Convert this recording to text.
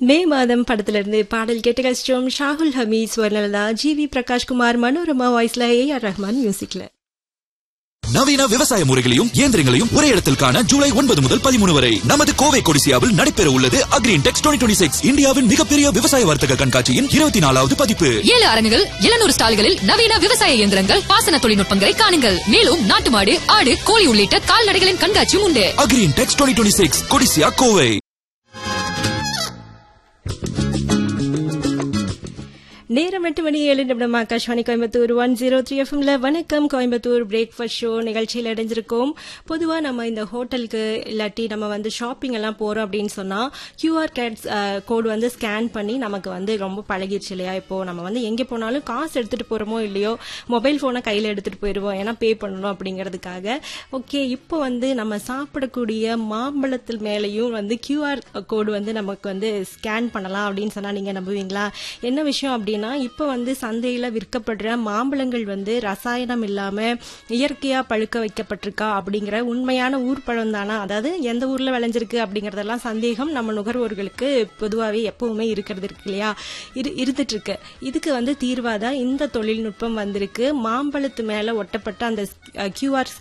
மே மாதம் படத்திலிருந்து பாடல் கேட்டு கஷ்டம் ஷாகுல் ஹமீத் ஸ்வர்ணலதா ஜி வி பிரகாஷ்குமார் மனோரமா வாய்ஸ்ல ஏ ஆர் ரஹ்மான் மியூசிக்ல நவீன விவசாய முறைகளையும் இயந்திரங்களையும் ஒரே இடத்தில் காண ஜூலை ஒன்பது முதல் பதிமூணு வரை நமது கோவை கொடிசியாவில் நடைபெற உள்ளது அக்ரீன் டெக்ஸ் டுவெண்ட்டி சிக்ஸ் இந்தியாவின் மிகப்பெரிய விவசாய வர்த்தக கண்காட்சியின் இருபத்தி நாலாவது பதிப்பு ஏழு அரங்குகள் எழுநூறு ஸ்டால்களில் நவீன விவசாய இயந்திரங்கள் பாசன தொழில்நுட்பங்களை காணுங்கள் மேலும் நாட்டு மாடு ஆடு கோழி உள்ளிட்ட கால்நடைகளின் கண்காட்சியும் உண்டு Agri Intex twenty six Codissia Kovai நேரம் எட்டு மணி ஏழு நிமிடம் Akashvani Coimbatore one zero three எஃப்எம்ல வணக்கம் கோயம்புத்தூர் பிரேக்ஃபாஸ்ட் ஷோ நிகழ்ச்சியில் இணைஞ்சிருக்கோம் பொதுவாக நம்ம இந்த ஹோட்டலுக்கு இல்லாட்டி நம்ம வந்து ஷாப்பிங் எல்லாம் போகிறோம் அப்படின்னு சொன்னால் கியூஆர் கேட்ஸ் கோடு வந்து ஸ்கேன் பண்ணி நமக்கு வந்து ரொம்ப பழகிடுச்சு இல்லையா இப்போ நம்ம வந்து எங்கே போனாலும் காசு எடுத்துகிட்டு போகிறோமோ இல்லையோ மொபைல் ஃபோனை கையில் எடுத்துகிட்டு போயிடுவோம் ஏன்னா பே பண்ணணும் அப்படிங்கிறதுக்காக ஓகே இப்போ வந்து நம்ம சாப்பிடக்கூடிய மாம்பழத்தில் மேலேயும் வந்து கியூஆர் கோடு வந்து நமக்கு வந்து ஸ்கேன் பண்ணலாம் அப்படின்னு சொன்னால் நீங்கள் நம்புவீங்களா என்ன விஷயம் அப்படின்னா இப்போ வந்து சந்தையில் விற்கப்படுற மாம்பழங்கள் வந்து ரசாயனம் இல்லாமல் இயற்கையாக பழுக்க வைக்கப்பட்டிருக்கா அப்படிங்கிற உண்மையான ஊர் பழம் தானா அதாவது எந்த ஊரில் விளைஞ்சிருக்கு அப்படிங்கிறதெல்லாம் சந்தேகம் நம்ம நுகர்வோர்களுக்கு பொதுவாகவே எப்பவுமே இருக்கிறது இருக்கு இல்லையா இரு இருந்துட்டு இருக்கு இதுக்கு வந்து தீர்வாக தான் இந்த தொழில்நுட்பம் வந்திருக்கு மாம்பழத்து மேலே ஒட்டப்பட்ட அந்த கியூஆர்